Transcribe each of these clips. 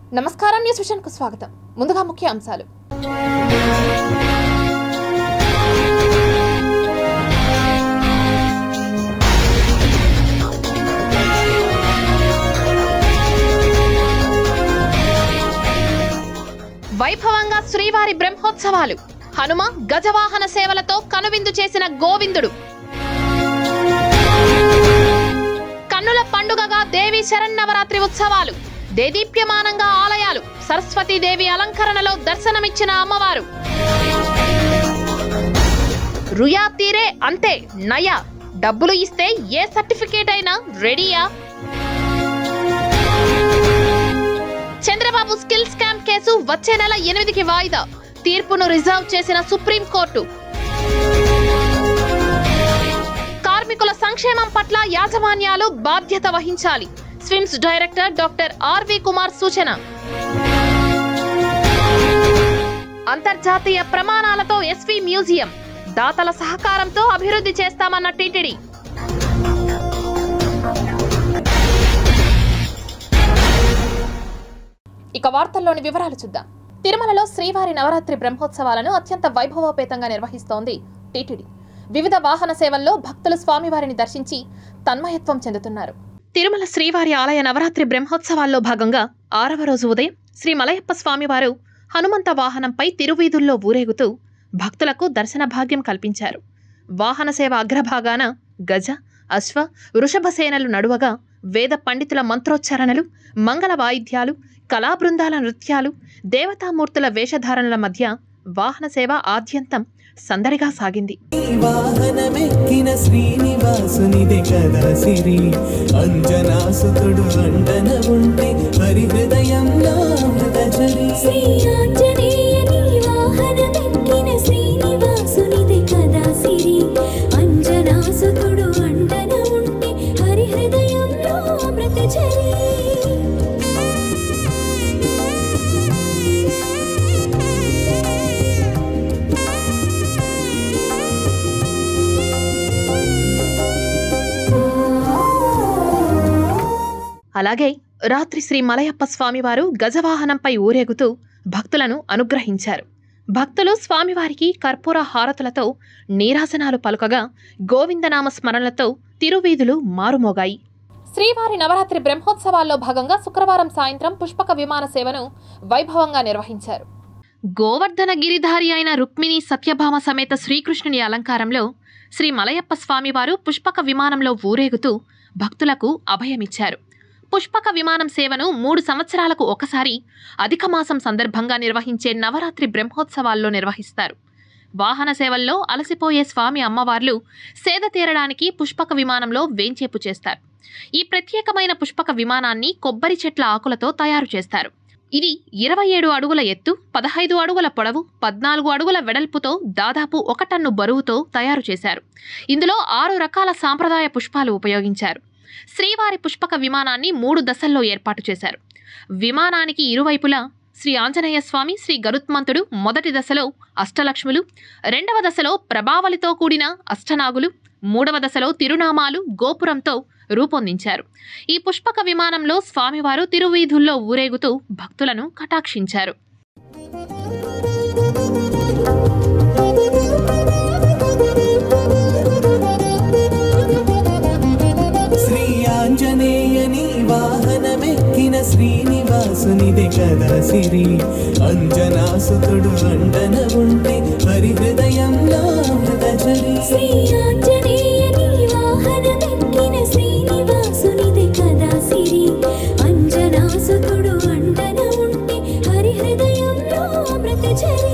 నమస్కారం news vision కు స్వాగతం ముందుగా ముఖ్య అంశాలు వైభవంగా శ్రీవారి బ్రహ్మోత్సవాలు హనుమ గజవాహన సేవలతో కనువిందు చేసిన గోవిందుడు కన్నుల పండుగగా దేవి శరన్నవరాత్రి ఉత్సవాలు దేదీప్యమానంగా ఆలయాలు సరస్వతీదేవి అలంకరణలో దర్శనమిచ్చిన అమ్మవారు రుయా తీరే అంతే నయ డబ్బులు ఇస్తే ఏ సర్టిఫికేట్ అయినా రెడీయా చంద్రబాబు స్కిల్ స్కామ్ కేసు వచ్చే నెల ఎనిమిదికి వాయిదా తీర్పును రిజర్వ్ చేసిన సుప్రీంకోర్టు కార్మికుల సంక్షేమం పట్ల యాజమాన్యాలు బాధ్యత వహించాలి SVIMS director doctor RV Kumar సూచన అంతర్జాతీయ ప్రమాణాలతో ఎస్వి మ్యూజియం దాతల సహకారంతో అభివృద్ధి చేస్తామన్న టీటీడీ ఇక వార్తల్లోని వివరాలు చూద్దాం తిరుమలలో శ్రీవారి నవరాత్రి బ్రహ్మోత్సవాలను అత్యంత వైభవోపేతంగా నిర్వహిస్తోంది టీటీడీ వివిధ వాహన సేవల్లో భక్తులు స్వామివారిని దర్శించి తన్మయత్వం చెందుతున్నారు తిరుమల శ్రీవారి ఆలయ నవరాత్రి బ్రహ్మోత్సవాల్లో భాగంగా ఆరవ రోజు ఉదయం శ్రీ మలయప్ప స్వామివారు హనుమంత వాహనంపై తిరువీధుల్లో ఊరేగుతూ భక్తులకు దర్శన భాగ్యం కల్పించారు వాహన సేవ అగ్రభాగాన గజ అశ్వ వృషభ సేనలు నడువగా వేద పండితుల మంత్రోచ్చారణలు మంగళ వాయిద్యాలు కళా బృందాల నృత్యాలు దేవతామూర్తుల వేషధారణల మధ్య వాహన సేవ ఆద్యంతం సందడిగా సాగింది వాహనమెక్కిన శ్రీనివాసునిదే కదా సిరి అంజనాసుతుడు అండన ఉంటే హరిహృదయంలో అమృతచరి శ్రీ ఆంజనేయని వాహనమెక్కిన శ్రీనివాసునిది కదా సిరి అంజనాసుతుడు అండన ఉంటే హరిహృదయంలో అమృతచరి అలాగే రాత్రి శ్రీ మలయప్ప స్వామివారు గజవాహనంపై ఊరేగుతూ భక్తులను అనుగ్రహించారు భక్తులు స్వామివారికి కర్పూర హారతులతో నీరాజనాలు పలుకగా గోవిందనామ స్మరణలతో తిరువీధులు మారుమోగాయి శ్రీవారి నవరాత్రి బ్రహ్మోత్సవాల్లో భాగంగా శుక్రవారం సాయంత్రం పుష్పక విమాన సేవను వైభవంగా నిర్వహించారు గోవర్ధన గిరిధారి అయిన రుక్మిణి సత్యభామ సమేత శ్రీకృష్ణుని అలంకారంలో శ్రీ మలయప్ప స్వామివారు పుష్పక విమానంలో ఊరేగుతూ భక్తులకు అభయమిచ్చారు పుష్పక విమానం సేవను మూడు సంవత్సరాలకు ఒకసారి అధిక మాసం సందర్భంగా నిర్వహించే నవరాత్రి బ్రహ్మోత్సవాల్లో నిర్వహిస్తారు వాహన సేవల్లో అలసిపోయే స్వామి అమ్మవార్లు సేద తీరడానికి పుష్పక విమానంలో వేంచేపు చేస్తారు ఈ ప్రత్యేకమైన పుష్పక విమానాన్ని కొబ్బరి చెట్ల ఆకులతో తయారు చేస్తారు ఇది ఇరవై ఏడు అడుగుల ఎత్తు పదహైదు అడుగుల పొడవు పద్నాలుగు అడుగుల వెడల్పుతో దాదాపు ఒక టన్ను బరువుతో తయారు చేశారు ఇందులో ఆరు రకాల సాంప్రదాయ పుష్పాలు ఉపయోగించారు శ్రీవారి పుష్పక విమానాన్ని మూడు దశల్లో ఏర్పాటు చేశారు విమానానికి ఇరువైపులా శ్రీ ఆంజనేయ స్వామి శ్రీ గరుత్మంతుడు మొదటి దశలో అష్టలక్ష్ములు రెండవ దశలో ప్రభావలితో కూడిన అష్టనాగులు మూడవ దశలో తిరునామాలు గోపురంతో రూపొందించారు ఈ పుష్పక విమానంలో స్వామివారు తిరువీధుల్లో ఊరేగుతూ భక్తులను కటాక్షించారు శ్రీ ఆంజనేయని వాహనమెక్కిన శ్రీనివాసునిదే కదా సిరి అంజనాసుతుడు అండన ఉంటే హరిహృదయంలో అమృతచరి శ్రీ ఆంజనేయని వాహనమెక్కిన శ్రీనివాసునిది కదా సిరి అంజనాసుతుడు అండన ఉంటే హరిహృదయంలో అమృతచరి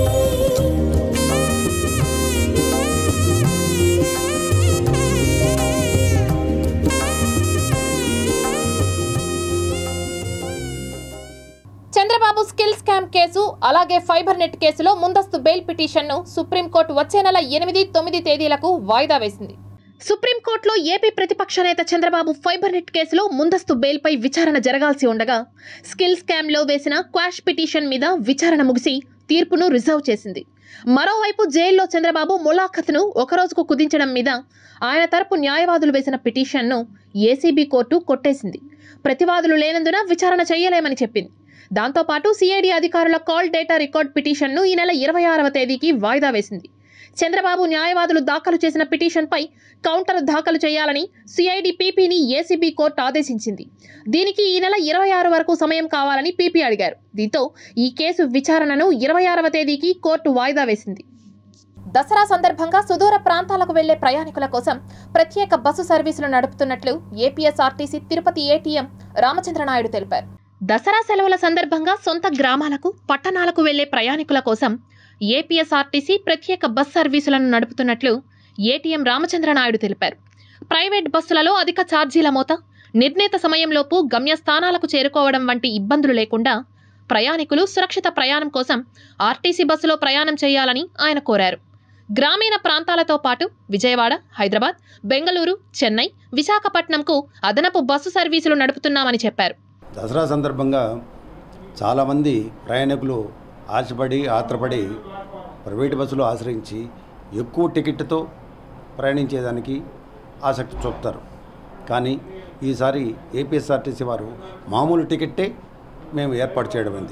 చంద్రబాబు స్కిల్ స్కామ్ కేసు అలాగే ఫైబర్ నెట్ కేసులో ముందస్తు బెయిల్ పిటిషన్ను సుప్రీంకోర్టు వచ్చే నెల ఎనిమిది తొమ్మిది తేదీలకు వాయిదా వేసింది సుప్రీంకోర్టులో ఏపీ ప్రతిపక్ష నేత చంద్రబాబు ఫైబర్ నెట్ కేసులో ముందస్తు బెయిల్పై విచారణ జరగాల్సి ఉండగా స్కిల్ స్కామ్లో వేసిన క్వాష్ పిటిషన్ మీద విచారణ ముగిసి తీర్పును రిజర్వ్ చేసింది మరోవైపు జైల్లో చంద్రబాబు ములాఖత్ను ఒక రోజుకు కుదించడం మీద ఆయన తరపు న్యాయవాదులు వేసిన పిటిషన్ను ఏసీబీ కోర్టు కొట్టేసింది ప్రతివాదులు లేనందున విచారణ చేయలేమని చెప్పింది దాంతోపాటు సిఐడి అధికారుల కాల్ డేటా రికార్డ్ పిటిషన్ను ఈ నెల ఇరవై ఆరవ తేదీకి వాయిదా వేసింది చంద్రబాబు న్యాయవాదులు దాఖలు చేసిన పిటిషన్పై కౌంటర్ దాఖలు చేయాలని సిఐడి పీపీని ఏసీబీ కోర్టు ఆదేశించింది దీనికి ఈ నెల ఇరవై ఆరు వరకు సమయం కావాలని పీపీ అడిగారు దీంతో ఈ కేసు విచారణను ఇరవై ఆరవ తేదీకి కోర్టు వాయిదా వేసింది దసరా సందర్భంగా సుదూర ప్రాంతాలకు వెళ్లే ప్రయాణికుల కోసం ప్రత్యేక బస్సు సర్వీసులు నడుపుతున్నట్లు ఏపీఎస్ఆర్టీసీ తిరుపతి ఏటీఎం రామచంద్రనాయుడు తెలిపారు దసరా సెలవుల సందర్భంగా సొంత గ్రామాలకు పట్టణాలకు వెళ్లే ప్రయాణికుల కోసం ఏపీఎస్ఆర్టీసీ ప్రత్యేక బస్ సర్వీసులను నడుపుతున్నట్లు ఏటీఎం రామచంద్రనాయుడు తెలిపారు ప్రైవేట్ బస్సులలో అధిక ఛార్జీల మోత నిర్ణీత సమయంలోపు గమ్యస్థానాలకు చేరుకోవడం వంటి ఇబ్బందులు లేకుండా ప్రయాణికులు సురక్షిత ప్రయాణం కోసం ఆర్టీసీ బస్సులో ప్రయాణం చేయాలని ఆయన కోరారు గ్రామీణ ప్రాంతాలతో పాటు విజయవాడ హైదరాబాద్ బెంగళూరు చెన్నై విశాఖపట్నంకు అదనపు బస్సు సర్వీసులు నడుపుతున్నామని చెప్పారు దసరా సందర్భంగా చాలామంది ప్రయాణికులు ఆశపడి ఆత్రపడి ప్రైవేట్ బస్సులు ఆశ్రయించి ఎక్కువ టికెట్తో ప్రయాణించేదానికి ఆసక్తి చూపుతారు కానీ ఈసారి ఏపీఎస్ఆర్టీసీ వారు మామూలు టికెట్టే మేము ఏర్పాటు చేయడం అయింది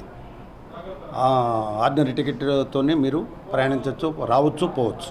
ఆ ఆర్డినరీ టికెట్తోనే మీరు ప్రయాణించవచ్చు రావచ్చు పోవచ్చు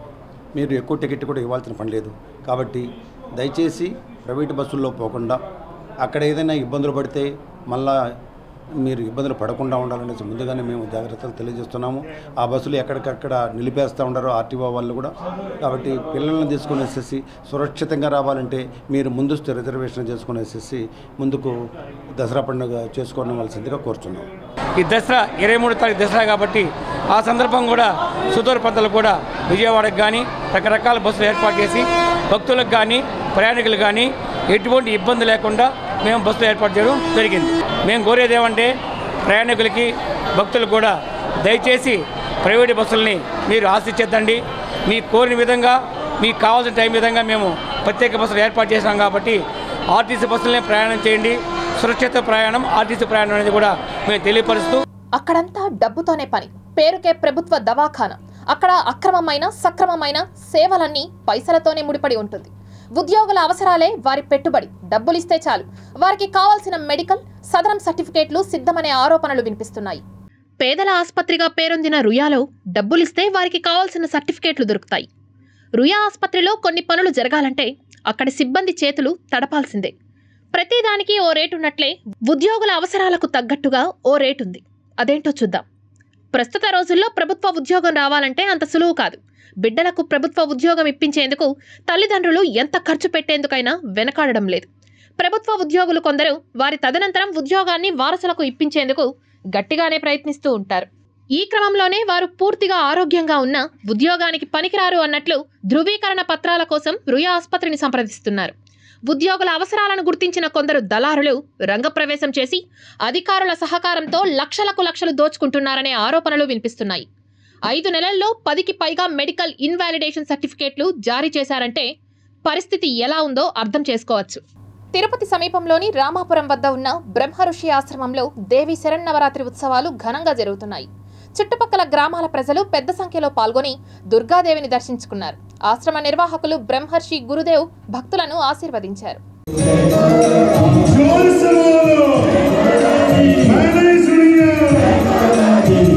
మీరు ఎక్కువ టికెట్ కూడా ఇవ్వాల్సిన పని లేదు కాబట్టి దయచేసి ప్రైవేట్ బస్సుల్లో పోకుండా అక్కడ ఏదైనా ఇబ్బందులు పడితే మళ్ళా మీరు ఇబ్బందులు పడకుండా ఉండాలనేసి ముందుగానే మేము జాగ్రత్తలు తెలియజేస్తున్నాము ఆ బస్సులు ఎక్కడికక్కడ నిలిపేస్తూ ఉండరు ఆర్టీఓ వాళ్ళు కూడా కాబట్టి పిల్లల్ని తీసుకుని వచ్చేసి సురక్షితంగా రావాలంటే మీరు ముందస్తు రిజర్వేషన్ చేసుకుని వచ్చేసి ముందుకు దసరా పండుగ చేసుకోవలసిందిగా కోరుతున్నాం ఈ దసరా ఇరవై మూడు తారీఖు దసరా కాబట్టి ఆ సందర్భం కూడా సుదూర ప్రాంతాలు కూడా విజయవాడకు కానీ రకరకాల బస్సులు ఏర్పాటు చేసి భక్తులకు కానీ ప్రయాణికులకు కానీ ఎటువంటి ఇబ్బంది లేకుండా మేము బస్సులు ఏర్పాటు చేయడం జరిగింది మేము కోరేది ఏమంటే ప్రయాణికులకి భక్తులకు కూడా దయచేసి ప్రైవేట్ బస్సుల్ని మీరు ఆశించద్దండి మీకు కోరిన విధంగా మీకు కావాల్సిన టైం విధంగా మేము ప్రత్యేక బస్సులు ఏర్పాటు చేసినాం కాబట్టి ఆర్టీసీ బస్సులనే ప్రయాణం చేయండి సురక్షిత ప్రయాణం ఆర్టీసీ ప్రయాణం అనేది కూడా మేము తెలియపరుస్తూ అక్కడంతా డబ్బుతోనే పని పేరుకే ప్రభుత్వ దవాఖాన అక్కడ అక్రమమైన సక్రమమైన సేవలన్నీ పైసలతోనే ముడిపడి ఉంటుంది ఉద్యోగుల అవసరాలే వారి పెట్టుబడి డబ్బులిస్తే చాలు వారికి కావాల్సిన మెడికల్ సదరం సర్టిఫికేట్లు సిద్ధమనే ఆరోపణలు వినిపిస్తున్నాయి పేదల ఆసుపత్రిగా పేరొందిన రుయాలో డబ్బులిస్తే వారికి కావాల్సిన సర్టిఫికేట్లు దొరుకుతాయి రుయా ఆసుపత్రిలో కొన్ని పనులు జరగాలంటే అక్కడి సిబ్బంది చేతులు తడపాల్సిందే ప్రతిదానికి ఓ రేటున్నట్లే ఉద్యోగుల అవసరాలకు తగ్గట్టుగా ఓ రేటుంది అదేంటో చూద్దాం ప్రస్తుత రోజుల్లో ప్రభుత్వ ఉద్యోగం రావాలంటే అంత సులువు కాదు బిడ్డలకు ప్రభుత్వ ఉద్యోగం ఇప్పించేందుకు తల్లిదండ్రులు ఎంత ఖర్చు పెట్టేందుకైనా వెనకాడడం లేదు ప్రభుత్వ ఉద్యోగులు కొందరు వారి తదనంతరం ఉద్యోగాన్ని వారసులకు ఇప్పించేందుకు గట్టిగానే ప్రయత్నిస్తూ ఉంటారు ఈ క్రమంలోనే వారు పూర్తిగా ఆరోగ్యంగా ఉన్న ఉద్యోగానికి పనికిరారు అన్నట్లు ధృవీకరణ పత్రాల కోసం రుయా ఆసుపత్రిని సంప్రదిస్తున్నారు ఉద్యోగుల అవసరాలను గుర్తించిన కొందరు దళారులు రంగప్రవేశం చేసి అధికారుల సహకారంతో లక్షలకు లక్షలు దోచుకుంటున్నారనే ఆరోపణలు వినిపిస్తున్నాయి ఐదు నెలల్లో పదికి పైగా మెడికల్ ఇన్వాలిడేషన్ సర్టిఫికేట్లు జారీ చేశారంటే పరిస్థితి ఎలా ఉందో అర్థం చేసుకోవచ్చు తిరుపతి సమీపంలోని రామాపురం వద్ద ఉన్న బ్రహ్మఋషి ఆశ్రమంలో దేవి శరన్నవరాత్రి ఉత్సవాలు ఘనంగా జరుగుతున్నాయి చుట్టుపక్కల గ్రామాల ప్రజలు పెద్ద సంఖ్యలో పాల్గొని దుర్గాదేవిని దర్శించుకున్నారు ఆశ్రమ నిర్వాహకులు బ్రహ్మర్షి గురుదేవ్ భక్తులను ఆశీర్వదించారు जोर से बोलो मैंने सुनिया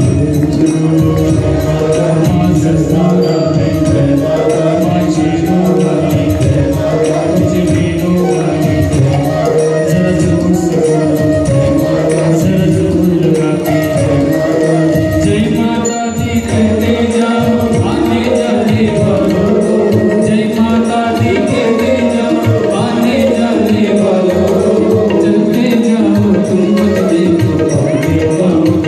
जय माता दी कहते जाओ आने जाने वालों जय माता दी कहते जाओ आने जाने वालों चलते जाओ तुम देखो आगे जाओ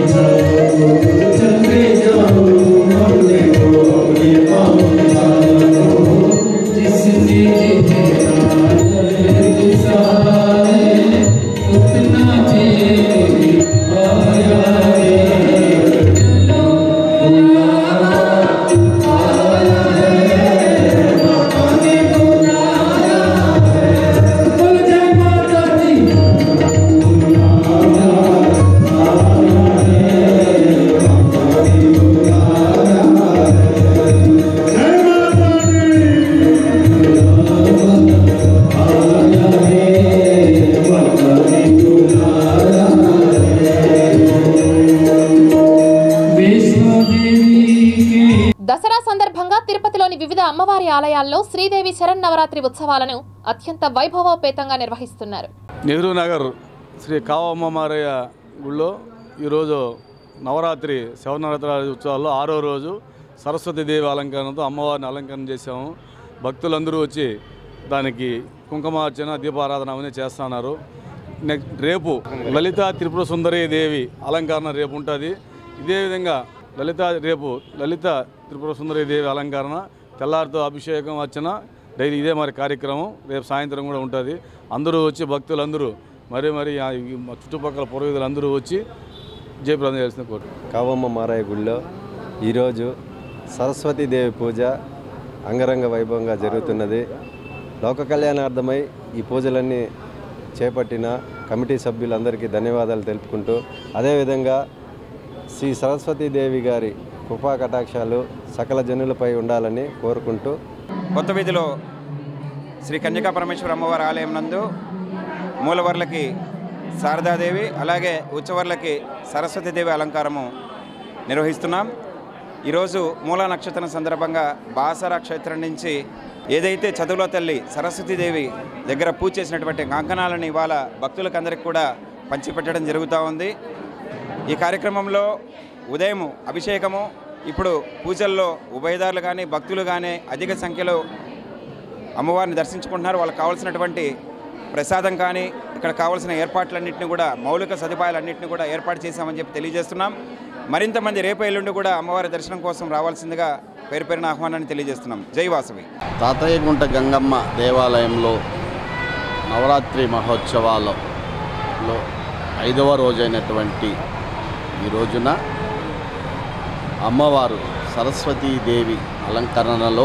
తిరుపతిలోని వివిధ అమ్మవారి ఆలయాల్లో శ్రీదేవి శరన్నవరాత్రి ఉత్సవాలను అత్యంత వైభవోపేతంగా నిర్వహిస్తున్నారు నెహ్రూ నగర్ శ్రీ కావమ్మ మారయ్య గుళ్ళో ఈరోజు నవరాత్రి శవనవరాత్రి ఉత్సవాల్లో ఆరో రోజు సరస్వతీదేవి అలంకరణతో అమ్మవారిని అలంకరణ చేశాము భక్తులందరూ వచ్చి దానికి కుంకుమార్చన దీపారాధన అవన్నీ చేస్తున్నారు నెక్స్ట్ రేపు లలిత త్రిపుర సుందరి దేవి అలంకరణ రేపు ఉంటుంది ఇదే విధంగా లలిత రేపు లలిత త్రిపుర సుందరి దేవి అలంకరణ తెల్లారితో అభిషేకం అర్చన డైలీ ఇదే మరి కార్యక్రమం రేపు సాయంత్రం కూడా ఉంటుంది అందరూ వచ్చి భక్తులందరూ మరి మరి ఆ ఈ మా చుట్టుపక్కల పురోహితులు అందరూ వచ్చి జయప్రదం చేయాల్సిన కోరు కావమ్మ మారాయ గుడిలో ఈరోజు సరస్వతీదేవి పూజ అంగరంగ వైభవంగా జరుగుతున్నది లోక కళ్యాణార్థమై ఈ పూజలన్నీ చేపట్టిన కమిటీ సభ్యులందరికీ ధన్యవాదాలు తెలుపుకుంటూ అదేవిధంగా శ్రీ సరస్వతీదేవి గారి కృపా కటాక్షాలు సకల జనులపై ఉండాలని కోరుకుంటూ కొత్త వీధిలో శ్రీ కన్యకా పరమేశ్వర అమ్మవారి ఆలయం నందు మూలవర్లకి శారదాదేవి అలాగే ఉచ్చవర్లకి సరస్వతీదేవి అలంకారము నిర్వహిస్తున్నాం ఈరోజు మూలా నక్షత్రం సందర్భంగా బాసర క్షేత్రం నుంచి ఏదైతే చదువులో తల్లి సరస్వతీదేవి దగ్గర పూజ చేసినటువంటి కంకణాలను ఇవాళ భక్తులకు అందరికి కూడా పంచిపెట్టడం జరుగుతూ ఉంది ఈ కార్యక్రమంలో ఉదయం అభిషేకము ఇప్పుడు పూజల్లో ఉభయదారులు కానీ భక్తులు కానీ అధిక సంఖ్యలో అమ్మవారిని దర్శించుకుంటున్నారు వాళ్ళకి కావాల్సినటువంటి ప్రసాదం కానీ ఇక్కడ కావాల్సిన ఏర్పాట్లన్నింటినీ కూడా మౌలిక సదుపాయాలన్నింటినీ కూడా ఏర్పాటు చేశామని చెప్పి తెలియజేస్తున్నాం మరింత మంది రేపు ఎల్లుండి కూడా అమ్మవారి దర్శనం కోసం రావాల్సిందిగా పేరు పేరున ఆహ్వానాన్ని తెలియజేస్తున్నాం జై వాసవి తాతయ్యగుంట గంగమ్మ దేవాలయంలో నవరాత్రి మహోత్సవాలలో ఐదవ రోజైనటువంటి ఈ రోజున అమ్మవారు సరస్వతీదేవి అలంకరణలో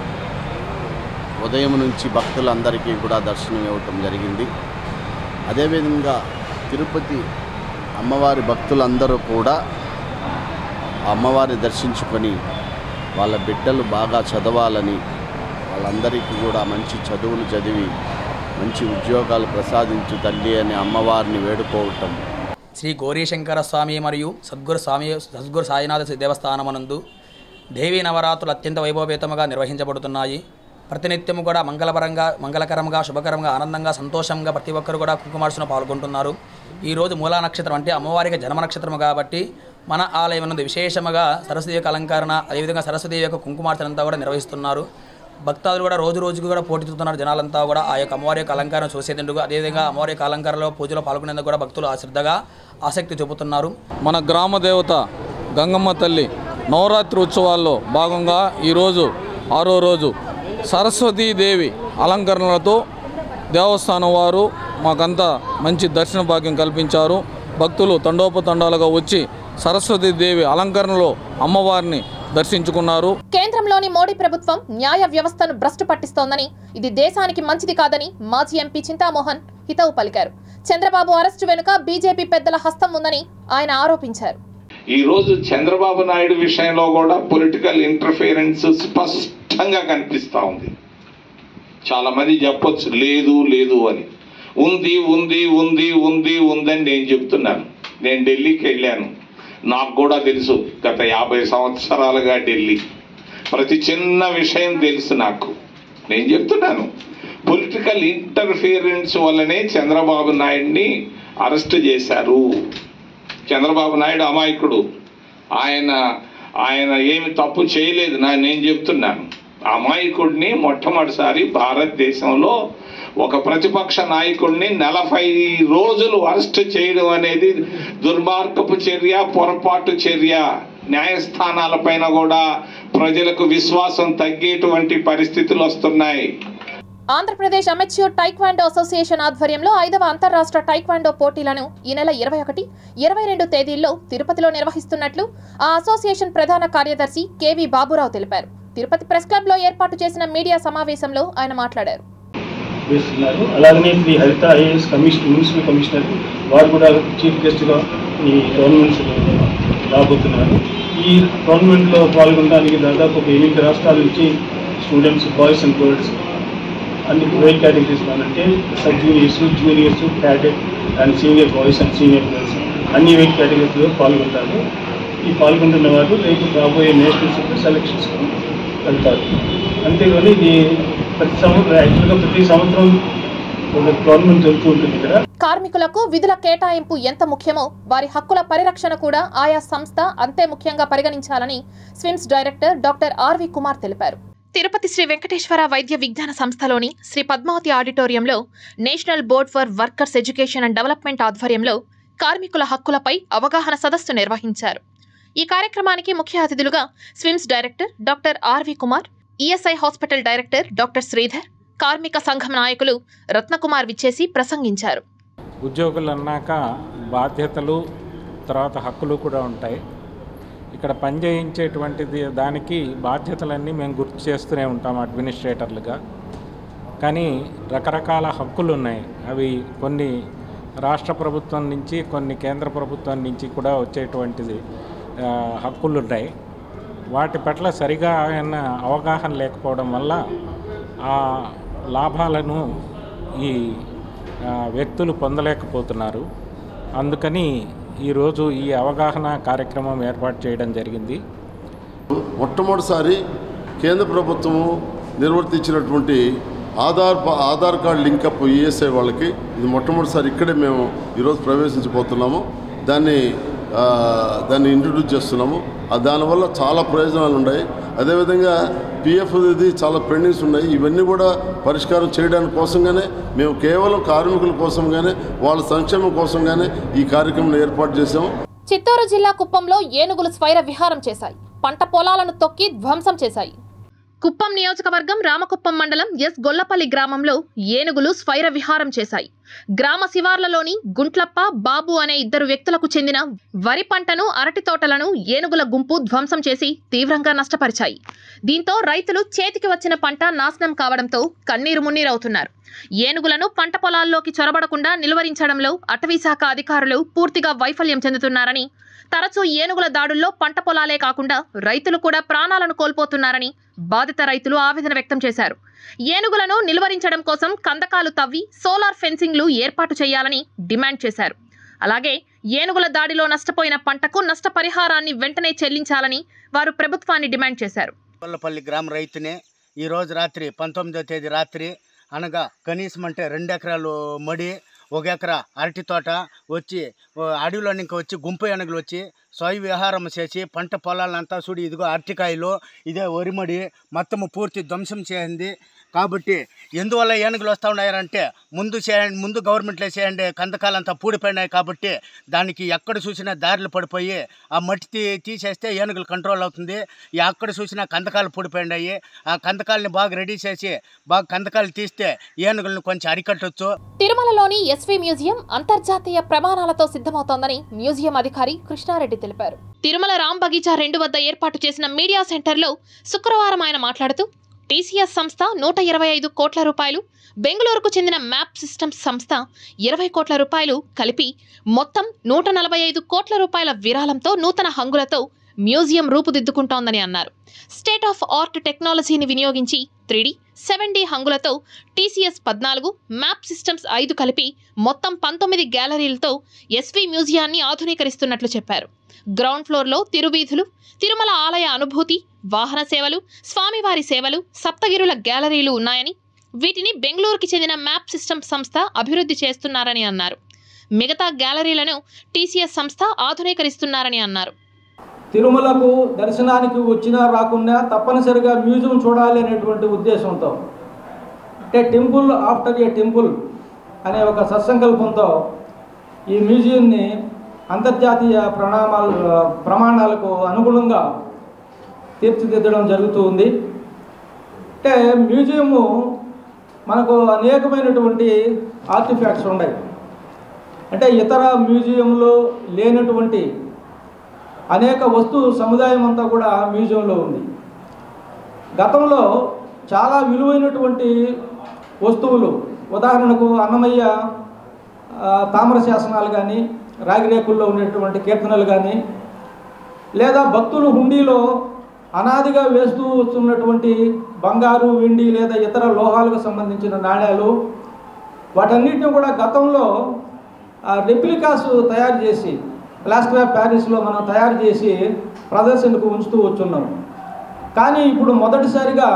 ఉదయం నుంచి భక్తులందరికీ కూడా దర్శనం ఇవ్వటం జరిగింది అదేవిధంగా తిరుపతి అమ్మవారి భక్తులందరూ కూడా ఆ అమ్మవారిని దర్శించుకొని వాళ్ళ బిడ్డలు బాగా చదవాలని వాళ్ళందరికీ కూడా మంచి చదువులు చదివి మంచి ఉద్యోగాలు ప్రసాదించు తల్లి అని అమ్మవారిని వేడుకోవటం శ్రీ గౌరీశంకర స్వామి మరియు సద్గురు స్వామి సద్గురు సాయినాథ దేవస్థానమునందు దేవీ నవరాత్రులు అత్యంత వైభవపేతముగా నిర్వహించబడుతున్నాయి ప్రతినిత్యము కూడా మంగళపరంగా మంగళకరంగా శుభకరంగా ఆనందంగా సంతోషంగా ప్రతి ఒక్కరు కూడా కుంకుమార్చన పాల్గొంటున్నారు ఈరోజు మూలా నక్షత్రం అంటే అమ్మవారికి జన్మ నక్షత్రము కాబట్టి మన ఆలయం నందు విశేషముగా సరస్వతి యొక్క అలంకరణ అదేవిధంగా సరస్వతి యొక్క కుంకుమార్చన అంతా కూడా నిర్వహిస్తున్నారు భక్తాదులు కూడా రోజు రోజుకు కూడా పోటీతున్నారు జనాలంతా కూడా ఆ యొక్క అమ్మవారి యొక్క అలంకారం చూసేందుకు అదేవిధంగా అమ్మవారి యొక్క అలంకారంలో పూజలో పాల్గొనేందుకు కూడా భక్తులు ఆ శ్రద్ధగా ఆసక్తి చూపుతున్నారు మన గ్రామ దేవత గంగమ్మ తల్లి నవరాత్రి ఉత్సవాల్లో భాగంగా ఈరోజు ఆరో రోజు సరస్వతీదేవి అలంకరణలతో దేవస్థానం వారు మాకంతా మంచి దర్శన భాగ్యం కల్పించారు భక్తులు తండోపతండాలుగా వచ్చి సరస్వతీదేవి అలంకరణలో అమ్మవారిని దర్శించుకున్నారు కేంద్రంలోని మోడీ ప్రభుత్వం న్యాయ వ్యవస్థను భ్రష్టు పట్టిస్తోందని ఇది దేశానికి మంచిది కాదని మాజీ ఎంపీ చింతామోహన్ హితవు పలికారు చంద్రబాబు అరెస్టు వెనుక బీజేపీ పెద్దల హస్తం ఉందని ఆయన ఆరోపించారు ఈ రోజు చంద్రబాబు నాయుడు విషయంలో కూడా పొలిటికల్ ఇంటర్ఫియరెన్స్ స్పష్టంగా కనిపిస్తా ఉంది చాలా మంది చెప్పొచ్చు లేదు లేదు అని ఉంది ఉంది ఉంది ఉంది ఉందని నేను చెప్తున్నాను నేను ఢిల్లీకి వెళ్ళాను నాకు కూడా తెలుసు గత యాభై సంవత్సరాలుగా ఢిల్లీ ప్రతి చిన్న విషయం తెలుసు నాకు నేను చెప్తున్నాను పొలిటికల్ ఇంటర్ఫియరెన్స్ వల్లనే చంద్రబాబు నాయుడిని అరెస్ట్ చేశారు చంద్రబాబు నాయుడు అమాయకుడు ఆయన ఆయన ఏమి తప్పు చేయలేదు నా నేను చెప్తున్నాను అమాయకుడిని మొట్టమొదటిసారి భారతదేశంలో ఒక ప్రతిపక్ష నాయకుడిని నలభై రోజులు అరెస్ట్ చేయడం అనేది దుర్మార్గపు చర్య పొరపాటు చర్య న్యాయస్థానాలపైన కూడా ప్రజలకు విశ్వాసం తగ్గేటువంటి పరిస్థితులు వస్తున్నాయి ఆంధ్రప్రదేశ్ అమెచ్యూర్ టైక్వాండో అసోసియేషన్ ఆధ్వర్యంలో ఐదవ అంతర్రాష్ట్ర టైక్వాండో పోటీలను ఈ నెల ఇరవై ఒకటి ఇరవై రెండు తేదీల్లో తిరుపతిలో నిర్వహిస్తున్నట్లు ఆ అసోసియేషన్ ప్రధాన కార్యదర్శి కెవి బాబురావు తెలిపారు తిరుపతి ప్రెస్ క్లబ్లో ఏర్పాటు చేసిన మీడియా సమావేశంలో ఆయన మాట్లాడారు వేస్తున్నారు అలాగనే శ్రీ హరిత ఐఏఎస్ కమిషన్ మున్సిపల్ కమిషనర్ వారు కూడా చీఫ్ గెస్ట్గా ఈ టోర్నమెంట్స్ రాబోతున్నారు ఈ టోర్నమెంట్లో పాల్గొనడానికి దాదాపు ఒక ఎనిమిది రాష్ట్రాల నుంచి స్టూడెంట్స్ బాయ్స్ అండ్ గర్ల్స్ అన్ని వెయిట్ కేటగిరీస్ అంటే sub juniors juniors cadet and senior boys and senior girls అన్ని వెయిట్ కేటగిరీస్లో పాల్గొంటారు ఈ పాల్గొంటున్న వారు రేపు రాబోయే నేషనల్స్ సెలక్షన్స్ వెళ్తారు అంతేగాని ఇది ప్రతి సంవత్సరం యాక్చువల్గా ప్రతి సంవత్సరం ఒక గవర్నమెంట్ జరుగుతూ ఉంటుంది ఇక్కడ కార్మికులకు విధుల కేటాయింపు ఎంత ముఖ్యమో వారి హక్కుల పరిరక్షణ కూడా ఆయా సంస్థ అంతే ముఖ్యంగా పరిగణించాలని SVIMS director doctor RV Kumar తెలిపారు తిరుపతి శ్రీ వెంకటేశ్వర వైద్య విజ్ఞాన సంస్థలోని శ్రీ పద్మావతి ఆడిటోరియంలో national board for workers education and development ఆధ్వర్యంలో కార్మికుల హక్కులపై అవగాహన సదస్సు నిర్వహించారు ఈ కార్యక్రమానికి ముఖ్య అతిథులుగా SVIMS director doctor RV Kumar ESI hospital director doctor Sridhar కార్మిక సంఘం నాయకులు రత్నకుమార్ విచ్చేసి ప్రసంగించారు ఉద్యోగులు అన్నాక బాధ్యతలు తర్వాత హక్కులు కూడా ఉంటాయి ఇక్కడ పని చేయించేటువంటిది దానికి బాధ్యతలన్నీ మేము గుర్తు చేస్తూనే ఉంటాం అడ్మినిస్ట్రేటర్లుగా కానీ రకరకాల హక్కులు ఉన్నాయి అవి కొన్ని రాష్ట్ర ప్రభుత్వం నుంచి కొన్ని కేంద్ర ప్రభుత్వం నుంచి కూడా వచ్చేటువంటిది ఆ, హక్కులు ఉన్నాయి వాటి పట్ల సరిగా ఆయన అవగాహన లేకపోవడం వల్ల ఆ లాభాలను ఈ ఆ, వ్యక్తులు పొందలేకపోతున్నారు అందుకని ఈరోజు ఈ అవగాహన కార్యక్రమం ఏర్పాటు చేయడం జరిగింది మొట్టమొదటిసారి కేంద్ర ప్రభుత్వము నిర్వర్తించినటువంటి ఆధార్ ప- ఆధార్ కార్డ్ లింకప్ ఈఎస్ఐ వాళ్ళకి ఇది మొట్టమొదటిసారి ఇక్కడే మేము ఈరోజు ప్రవేశించబోతున్నాము దాన్ని ఆ, దాన్ని ఇంట్రడ్యూస్ చేస్తున్నాము ఆ దానివల్ల చాలా ప్రయోజనాలు ఉన్నాయి అదేవిధంగా పిఎఫ్ ఇది చాలా పెండింగ్స్ ఉన్నాయి ఇవన్నీ కూడా పరిష్కారం చేయడానికి కోసంగానే మేము కేవలం కార్మికుల కోసంగానే వాళ్ళ సంక్షేమం కోసంగానే ఈ కార్యక్రమం ఏర్పాటు చేసాము చిత్తూరు జిల్లా కుప్పంలో ఏనుగులు స్వైర విహారం చేశాయి పంట పొలాలను తొక్కి ధ్వంసం చేశాయి కుప్పం నియోజకవర్గం రామకుప్పం మండలం ఎస్ గొల్లపల్లి గ్రామంలో ఏనుగులు స్వైర విహారం చేశాయి గ్రామ శివార్లలోని గుంట్లప్ప బాబు అనే ఇద్దరు వ్యక్తులకు చెందిన వరి పంటను అరటి తోటలను ఏనుగుల గుంపు ధ్వంసం చేసి తీవ్రంగా నష్టపరిచాయి దీంతో రైతులు చేతికి వచ్చిన పంట నాశనం కావడంతో కన్నీరు మున్నీరవుతున్నారు ఏనుగులను పంట పొలాల్లోకి చొరబడకుండా నిలువరించడంలో అటవీశాఖ అధికారులు పూర్తిగా వైఫల్యం చెందుతున్నారని తరచూ ఏనుగుల దాడుల్లో పంట పొలాలే కాకుండా రైతులు కూడా ప్రాణాలను కోల్పోతున్నారని బాధిత రైతులు ఆవేదన వ్యక్తం చేశారు ఏనుగులను నిలువరించడం కోసం కందకాలు తవ్వి సోలార్ ఫెన్సింగ్లు ఏర్పాటు చేయాలని డిమాండ్ చేశారు అలాగే ఏనుగుల దాడిలో నష్టపోయిన పంటకు నష్టపరిహారాన్ని వెంటనే చెల్లించాలని వారు ప్రభుత్వాన్ని డిమాండ్ చేశారు కొల్లపల్లి గ్రామ రైతునే ఈరోజు రాత్రి పంతొమ్మిదో తేదీ రాత్రి అనగా కనీసం అంటే రెండు ఎకరాలు మడి ఒక ఎకరా అరటి తోట వచ్చి ఓ అడవిలో ఇంకా వచ్చి గుంపు ఏనుగులు వచ్చి స్వయ విహారం చేసి పంట పొలాలంతా చూడి ఇదిగో అరటికాయలు ఇదే వరిమడి మొత్తము పూర్తి ధ్వంసం చేసింది కాబట్టి ఎందువల్ల ఏనుగులు వస్తూ ఉన్నాయంటే ముందు చేయండి ముందు గవర్నమెంట్లో చేయండి కందకాలంతా పూడిపోయినాయి కాబట్టి దానికి ఎక్కడ చూసినా దారులు పడిపోయి ఆ మట్టి తీ తీసేస్తే ఏనుగులు కంట్రోల్ అవుతుంది ఈ అక్కడ చూసినా కందకాలు పూడిపోయినాయి ఆ కందకాలని బాగా రెడీ చేసి బాగా కందకాలు తీస్తే ఏనుగులను కొంచెం అరికట్టొచ్చు తిరుమలలోని ఎస్వి మ్యూజియం అంతర్జాతీయ ప్రమాణాలతో సిద్ధమవుతోందని మ్యూజియం అధికారి కృష్ణారెడ్డి తెలిపారు తిరుమల రామ్ బగీచా రెండు వద్ద ఏర్పాటు చేసిన మీడియా సెంటర్లో శుక్రవారం ఆయన మాట్లాడుతూ టీసీఎస్ సంస్థ నూట ఇరవై ఐదు కోట్ల రూపాయలు బెంగళూరుకు చెందిన మ్యాప్ సిస్టమ్స్ సంస్థ ఇరవై కోట్ల రూపాయలు కలిపి మొత్తం నూట నలభై ఐదు కోట్ల రూపాయల విరాళంతో నూతన హంగులతో మ్యూజియం రూపుదిద్దుకుంటోందని అన్నారు స్టేట్ ఆఫ్ ఆర్ట్ టెక్నాలజీని వినియోగించి త్రీడీ సెవెన్ డి హంగులతో టీసీఎస్ పద్నాలుగు మ్యాప్ సిస్టమ్స్ ఐదు కలిపి మొత్తం పంతొమ్మిది గ్యాలరీలతో ఎస్వి మ్యూజియాన్ని ఆధునీకరిస్తున్నట్లు చెప్పారు గ్రౌండ్ ఫ్లోర్లో తిరువీధులు తిరుమల ఆలయ అనుభూతి వాహన సేవలు స్వామివారి సేవలు సప్తగిరుల గ్యాలరీలు ఉన్నాయని వీటిని బెంగళూరుకి చెందిన మ్యాప్ సిస్టమ్ సంస్థ అభివృద్ధి చేస్తున్నారని అన్నారు మిగతా గ్యాలరీలను టీసీఎస్ సంస్థ ఆధునీకరిస్తున్నారని అన్నారు తిరుమలకు దర్శనానికి వచ్చినా రాకున్నా తప్పనిసరిగా మ్యూజియం చూడాలి అనేటువంటి ఉద్దేశంతో అంటే టెంపుల్ ఆఫ్టర్ ఏ టెంపుల్ అనే ఒక సత్సంకల్పంతో ఈ మ్యూజియంని అంతర్జాతీయ ప్రణామాలు ప్రమాణాలకు అనుగుణంగా తీర్చిదిద్దడం జరుగుతూ ఉంది అంటే మ్యూజియము మనకు అనేకమైనటువంటి ఆర్టిఫాక్ట్స్ ఉన్నాయి అంటే ఇతర మ్యూజియంలో లేనటువంటి అనేక వస్తు సముదాయం అంతా కూడా మ్యూజియంలో ఉంది గతంలో చాలా విలువైనటువంటి వస్తువులు ఉదాహరణకు అన్నమయ్య ఆ, తామ్ర శాసనాలు కానీ రాగిరేకుల్లో ఉండేటువంటి కీర్తనలు కానీ లేదా భక్తులు హుండీలో అనాదిగా వేస్తూ వస్తున్నటువంటి బంగారు వెండి లేదా ఇతర లోహాలకు సంబంధించిన నాణ్యాలు వాటన్నిటిని కూడా గతంలో రెప్లికాస్ తయారు చేసి ప్లాస్టర్ ఆఫ్ ప్యారిస్లో మనం తయారు చేసి ప్రదర్శనకు ఉంచుతూ వచ్చున్నాం కానీ ఇప్పుడు మొదటిసారిగా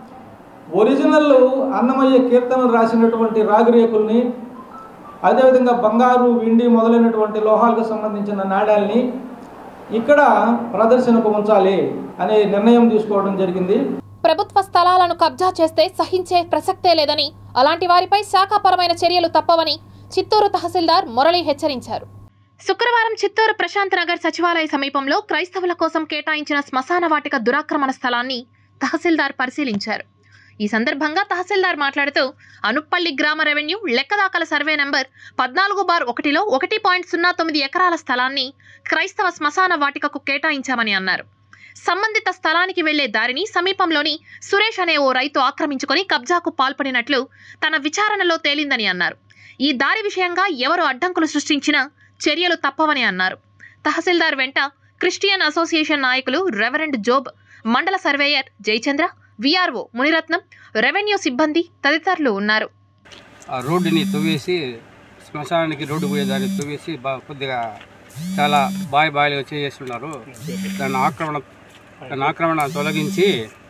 ఒరిజినల్ అన్నమయ్య కీర్తనలు రాసినటువంటి రాగిరేకుల్ని అదేవిధంగా బంగారు వెండి మొదలైనటువంటి లోహాలకు సంబంధించిన నాణ్యాల్ని ఇక్కడ ప్రదర్శనకు ఉంచాలి అనే నిర్ణయం తీసుకోవడం జరిగింది ప్రభుత్వ స్థలాలను కబ్జా చేస్తే సహించే ప్రసక్తే లేదని అలాంటి వారిపై శాఖాపరమైన చర్యలు తప్పవని చిత్తూరు తహసీల్దార్ మురళి హెచ్చరించారు శుక్రవారం చిత్తూరు ప్రశాంత్ నగర్ సచివాలయ సమీపంలో క్రైస్తవుల కోసం కేటాయించిన శ్మశాన వాటిక దురాక్రమణ స్థలాన్ని తహసీల్దార్ పరిశీలించారు ఈ సందర్భంగా తహసీల్దార్ మాట్లాడుతూ అనుప్పల్లి గ్రామ రెవెన్యూ లెక్కదాఖల సర్వే నంబర్ పద్నాలుగు బార్ ఒకటిలో ఒకటి పాయింట్ సున్నా తొమ్మిది ఎకరాల స్థలాన్ని క్రైస్తవ శ్మశాన వాటికకు కేటాయించామని అన్నారు సంబంధిత స్థలానికి వెళ్లే దారిని సమీపంలోని సురేష్ అనే ఓ రైతు ఆక్రమించుకొని కబ్జాకు పాల్పడినట్లు తన విచారణలో తేలిందని అన్నారు ఈ దారి విషయంగా ఎవరు అడ్డంకులు సృష్టించినా చర్యలు తప్పవని అన్నారు తహసీల్దార్ వెంట క్రిస్టియన్ అసోసియేషన్ నాయకులు రెవరెండ్ జోబ్ మండల surveyor Jayachandra VRO Muniratnam revenue సిబ్బంది తదితరులు ఉన్నారు ఆ రోడ్డుని తవ్వేసి శ్మశానానికి రోడ్డు పోయేదాన్ని తవ్వేసి బా కొద్దిగా చాలా బాయ్ బాయిలుగా చేస్తున్నారు దాన్ని ఆక్రమణ దాన్ని ఆక్రమణ తొలగించి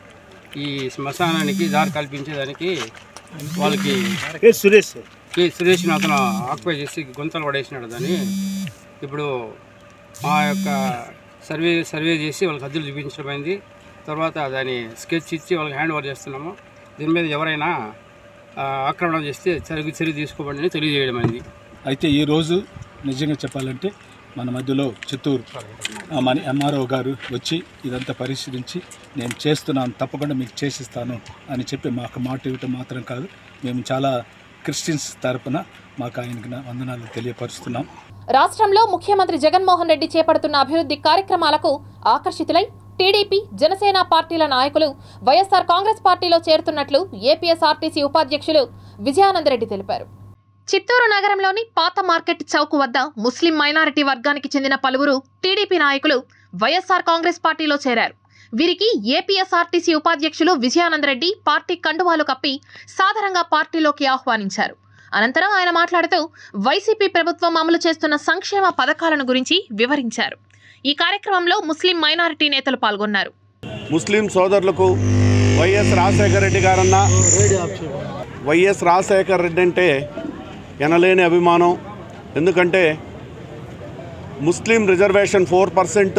ఈ శ్మశానానికి దారి కల్పించేదానికి వాళ్ళకి సురేష్ కే సురేష్ని అతను ఆక్యుపై చేసి గుంతలు పడేసినాడు దాన్ని ఇప్పుడు మా యొక్క సర్వే సర్వే చేసి వాళ్ళకి హద్దులు చూపించడం అయింది తర్వాత దాని స్కెచ్ ఇచ్చి వాళ్ళకి హ్యాండ్ ఓవర్ చేస్తున్నాము దీని మీద ఎవరైనా ఆ, ఆక్రమణ చేస్తే చర్య చర్య తీసుకోబడి తెలియజేయడం అయింది అయితే ఈరోజు నిజంగా చెప్పాలంటే మన మధ్యలో చిత్తూరు ఆ, మన ఎంఆర్ఓ గారు వచ్చి ఇదంతా పరిశీలించి నేను చేస్తున్నాను తప్పకుండా మీకు చేసిస్తాను అని చెప్పి మాకు మాట ఇవ్వటం మాత్రం కాదు మేము చాలా క్రిస్టియన్స్ తరపున మాకు ఆయనకి నా వందనాలు తెలియపరుస్తున్నాం రాష్ట్రంలో ముఖ్యమంత్రి జగన్మోహన్ రెడ్డి చేపడుతున్న అభివృద్ధి కార్యక్రమాలకు ఆకర్షితులై టీడీపీ జనసేన పార్టీల నాయకులు వైఎస్ఆర్ కాంగ్రెస్ పార్టీలో చేరుతున్నట్లు ఏపీఎస్ఆర్టీసీ ఉపాధ్యక్షులు విజయానందరెడ్డి తెలిపారు చిత్తూరు నగరంలోని పాత మార్కెట్ చౌక్ వద్ద ముస్లిం మైనారిటీ వర్గానికి చెందిన పలువురు టీడీపీ నాయకులు వైఎస్ఆర్ కాంగ్రెస్ పార్టీలో చేరారు వీరికి ఏపీఎస్ఆర్టీసీ ఉపాధ్యక్షులు విజయానందరెడ్డి పార్టీ కండువాలు కప్పి సాధారణంగా పార్టీలోకి ఆహ్వానించారు అనంతరం ఆయన మాట్లాడుతూ వైసీపీ ప్రభుత్వం అమలు చేస్తున్న సంక్షేమ పథకాలను గురించి వివరించారు ఈ కార్యక్రమంలో ముస్లిం మైనారిటీ నేతలు పాల్గొన్నారు ముస్లిం సోదరులకు వైఎస్ రాజశేఖర రెడ్డి గారన్న వైఎస్ రాజశేఖర రెడ్డి అంటే ఎనలేని అభిమానం ఎందుకంటే Muslim reservation four percent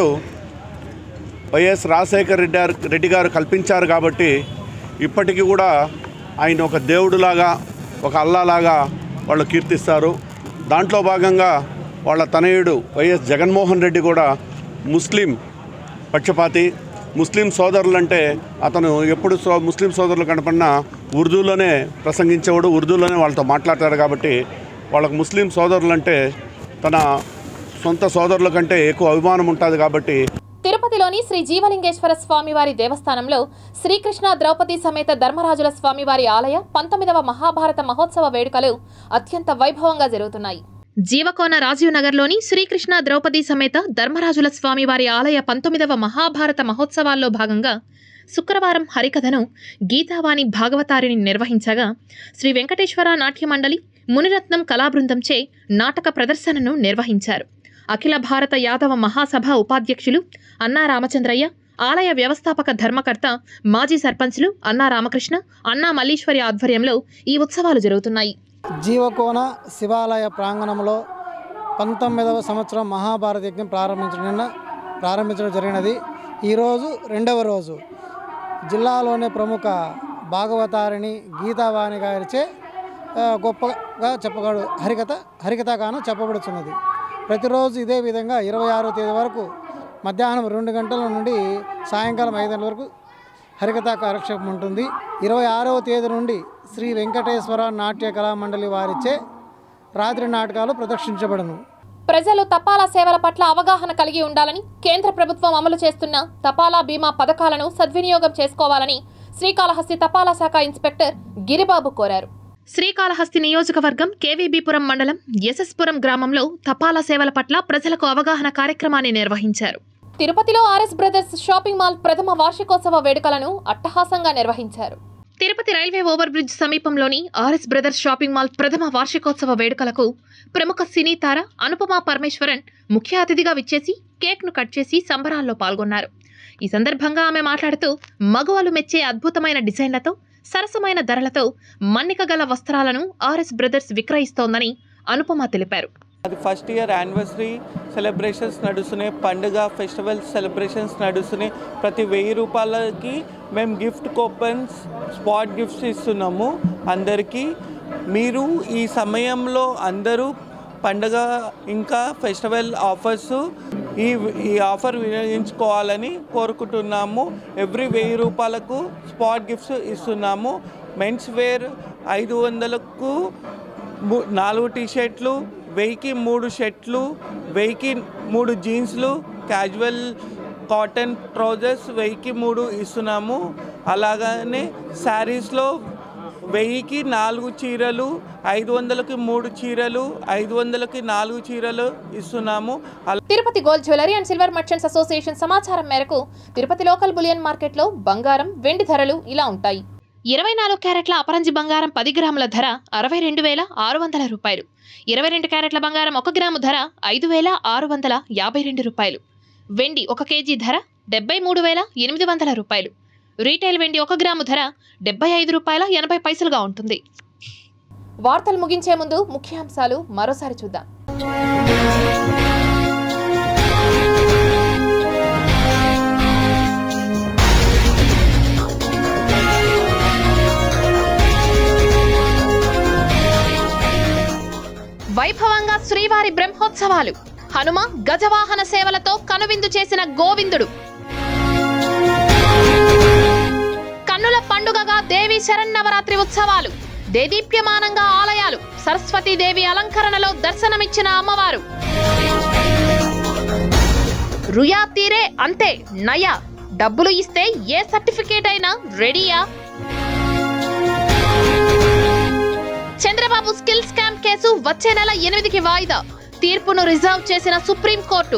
YS Rajasekhara Reddy garu Reddy గారు కల్పించారు కాబట్టి ఇప్పటికీ కూడా ఆయన ఒక దేవుడులాగా ఒక అల్లాలాగా వాళ్ళు కీర్తిస్తారు దాంట్లో భాగంగా వాళ్ళ తనయుడు వైఎస్ జగన్మోహన్ రెడ్డి కూడా ముస్లిం పక్షపాతి ముస్లిం సోదరులంటే అతను ఎప్పుడు సో ముస్లిం సోదరులు కనపడినా ఉర్దూలోనే ప్రసంగించేవాడు ఉర్దూలోనే వాళ్ళతో మాట్లాడతాడు కాబట్టి వాళ్ళకు ముస్లిం సోదరులంటే తన సొంత సోదరుల కంటే ఎక్కువ అభిమానం ఉంటుంది కాబట్టి తిరుపతిలోని శ్రీ జీవలింగేశ్వర స్వామివారి దేవస్థానంలో శ్రీకృష్ణ ద్రౌపది సమేత ధర్మరాజుల స్వామివారి ఆలయ పంతొమ్మిదవ మహాభారత మహోత్సవ వేడుకలు అత్యంత వైభవంగా జరుగుతున్నాయి జీవకోన రాజీవ్ నగర్లోని శ్రీకృష్ణ ద్రౌపది సమేత ధర్మరాజుల స్వామివారి ఆలయ పంతొమ్మిదవ మహాభారత మహోత్సవాల్లో భాగంగా శుక్రవారం హరికథను గీతావాణి భాగవతారిని నిర్వహించగా శ్రీ వెంకటేశ్వర నాట్య మండలి మునిరత్నం కళాబృందంచే నాటక ప్రదర్శనను నిర్వహించారు అఖిల భారత యాదవ మహాసభ ఉపాధ్యక్షులు అన్నా రామచంద్రయ్య ఆలయ వ్యవస్థాపక ధర్మకర్త మాజీ సర్పంచ్లు అన్నా రామకృష్ణ అన్నా మల్లీశ్వరి ఆధ్వర్యంలో ఈ ఉత్సవాలు జరుగుతున్నాయి జీవకోన శివాలయ ప్రాంగణంలో పంతొమ్మిదవ సంవత్సరం మహాభారత యజ్ఞం ప్రారంభించడం నిన్న ప్రారంభించడం జరిగినది ఈరోజు రెండవ రోజు జిల్లాలోనే ప్రముఖ భాగవతారిణి గీతావాణి గారిచే ఆ, గొప్పగా చెప్పగడు హరికథ హరికథగానం చెప్పబడుతున్నది ప్రతిరోజు ఇదే విధంగా ఇరవై ఆరో తేదీ వరకు మధ్యాహ్నం రెండు గంటల నుండి సాయంకాలం ఐదు గంటల వరకు హరికథా కార్యక్రమం ఉంటుంది ఇరవై ఆరవ తేదీ నుండి శ్రీ వెంకటేశ్వర నాట్య కళామండలి వారిచే రాత్రి నాటకాలు ప్రదర్శించబడను ప్రజలు తపాలా సేవల పట్ల అవగాహన కలిగి ఉండాలని కేంద్ర ప్రభుత్వం అమలు చేస్తున్న తపాలా బీమా పథకాలను సద్వినియోగం చేసుకోవాలని శ్రీకాళహస్తి తపాలా శాఖ ఇన్స్పెక్టర్ గిరిబాబు కోరారు శ్రీకాళహస్తి నియోజకవర్గం కేవీబీపురం మండలం యశస్పురం గ్రామంలో తపాలా సేవల పట్ల ప్రజలకు అవగాహన కార్యక్రమాన్ని నిర్వహించారు తిరుపతిలో ఆర్ఎస్ బ్రదర్స్ షాపింగ్ మాల్ ప్రథమ వార్షికోత్సవ వేడుకలను అట్టహాసంగా నిర్వహించారు తిరుపతి రైల్వే ఓవర్ బ్రిడ్జ్ సమీపంలోని ఆర్ఎస్ బ్రదర్స్ షాపింగ్ మాల్ ప్రథమ వార్షికోత్సవ వేడుకలకు ప్రముఖ సినీ తార అనుపమా పరమేశ్వరన్ ముఖ్య అతిథిగా విచ్చేసి కేక్ను కట్ చేసి సంబరాల్లో పాల్గొన్నారు ఈ సందర్భంగా ఆమె మాట్లాడుతూ మగవాళ్ళు మెచ్చే అద్భుతమైన డిజైన్లతో సరసమైన ధరలతో మన్నిక గల వస్త్రాలను ఆర్ఎస్ బ్రదర్స్ విక్రయిస్తోందని అనుపమ తెలిపారు అది ఫస్ట్ ఇయర్ యానివర్సరీ సెలబ్రేషన్స్ నడుస్తున్నాయి పండుగ ఫెస్టివల్ సెలబ్రేషన్స్ నడుస్తున్నాయి ప్రతి వెయ్యి రూపాయలకి మేము గిఫ్ట్ కూపన్స్ స్పాట్ గిఫ్ట్స్ ఇస్తున్నాము అందరికీ మీరు ఈ సమయంలో అందరూ పండుగ ఇంకా ఫెస్టివల్ ఆఫర్స్ ఈ ఈ ఆఫర్ వినియోగించుకోవాలని కోరుకుంటున్నాము ఎవ్రీ వెయ్యి రూపాయలకు స్పాట్ గిఫ్ట్స్ ఇస్తున్నాము మెన్స్ వేర్ ఐదు వందలకు ము- నాలుగు టీషర్ట్లు వెయ్యికి మూడు షర్ట్లు వెయ్యికి మూడు జీన్స్లు క్యాజువల్ కాటన్ ట్రౌజర్స్ వెయ్యికి మూడు ఇస్తున్నాము అలాగనే శారీస్లో వెయ్యికి నాలుగు చీరలు ఐదు వందలకి మూడు చీరలు ఐదు వందలకి నాలుగు చీరలు ఇస్తున్నాము అలా Tirupati gold jewellery and silver merchants association సమాచారం మేరకు తిరుపతి లోకల్ బులియన్ మార్కెట్లో బంగారం వెండి ధరలు ఇలా ఉంటాయి ఇరవై నాలుగు క్యారెట్ల అపరంజి బంగారం పది గ్రాముల ధర అరవై రెండు వేల ఆరు వందల రూపాయలు ఇరవై రెండు క్యారెట్ల బంగారం ఒక గ్రాము ధర ఐదు వేల ఆరు వందల యాభై రెండు రూపాయలు వెండి ఒక కేజీ ధర డెబ్బై మూడు వేల ఎనిమిది వందల రూపాయలు రీటైల్ వెండి ఒక గ్రాము ధర డెబ్బై ఐదు రూపాయల ఎనభై పైసలుగా ఉంటుంది వార్తలు ముగించే ముందు ముఖ్యాంశాలు మరోసారి చూద్దాం వైభవంగా శ్రీవారి బ్రహ్మోత్సవాలు హనుమ గజవాహన సేవలతో కనువిందు చేసిన గోవిందుడు కన్నుల పండుగగా దేవి శరన్నవరాత్రి ఉత్సవాలు దేదీప్యమానంగా ఆలయాలు సరస్వతీదేవి అలంకరణలో దర్శనమిచ్చిన అమ్మవారు రుయా తీరే అంతే నయ డబ్బులు ఇస్తే ఏ సర్టిఫికేట్ అయినా రెడీయా చంద్రబాబు స్కిల్ స్కామ్ కేసు వచ్చే నెల ఎనిమిదికి వాయిదా తీర్పును రిజర్వ్ చేసిన సుప్రీంకోర్టు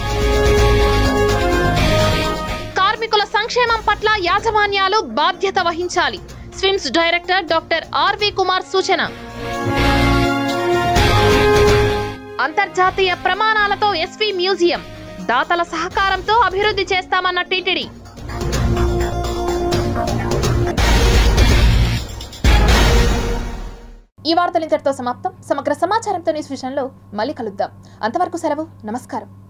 కార్మికుల సంక్షేమం పట్ల యాజమాన్యాలు బాధ్యత వహించాలి SVIMS director doctor RV Kumar సూచన అంతర్జాతీయ ప్రమాణాలతో ఎస్వి మ్యూజియం దాతల సహకారంతో అభివృద్ధి చేస్తామన్న టీటీడీ ఈ వార్తలు ఇంతటితో సమాప్తం సమగ్ర సమాచారంతో న్యూస్ విషయంలో మళ్ళీ కలుద్దాం అంతవరకు సెలవు నమస్కారం